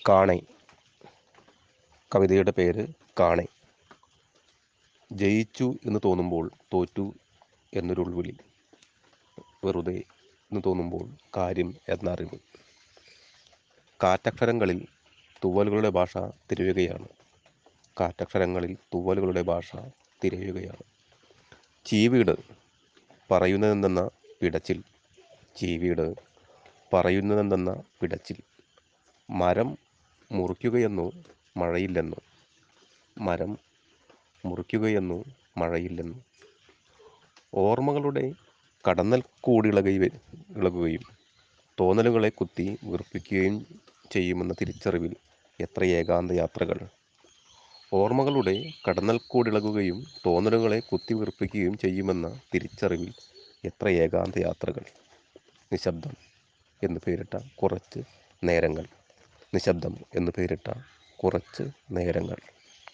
കാണെ കവിതയുടെ പേര് കാണെ ജയിച്ചു എന്ന് തോന്നുമ്പോൾ തോറ്റു എന്നൊരു ഉൾവിളി വെറുതെ എന്ന് തോന്നുമ്പോൾ കാര്യം എന്നറിവ് കാറ്റക്ഷരങ്ങളിൽ തൂവലുകളുടെ ഭാഷ തിരയുകയാണ് കാറ്റക്ഷരങ്ങളിൽ തൂവലുകളുടെ ഭാഷ തിരയുകയാണ് ചീവീട് പറയുന്നതെന്തെന്ന പിടച്ചിൽ ചീവീട് പറയുന്നതെന്തെന്ന പിടച്ചിൽ മരം മുറിക്കുകയെന്നു മഴയില്ലെന്നു മരം മുറിക്കുകയെന്നു മഴയില്ലെന്നു ഓർമ്മകളുടെ കടന്നൽ കൂടിളകി ഇളകുകയും തോന്നലുകളെ കുത്തി വീർപ്പിക്കുകയും ചെയ്യുമെന്ന തിരിച്ചറിവിൽ എത്ര ഏകാന്ത യാത്രകൾ ഓർമ്മകളുടെ കടന്നൽ കൂടിളകുകയും തോന്നലുകളെ കുത്തി വീർപ്പിക്കുകയും ചെയ്യുമെന്ന തിരിച്ചറിവിൽ എത്ര ഏകാന്ത യാത്രകൾ നിശബ്ദം എന്ന് പേരിട്ട കുറച്ച് നേരങ്ങൾ നിശബ്ദം എന്ന് പേരിട്ട കുറച്ച് നേരങ്ങൾ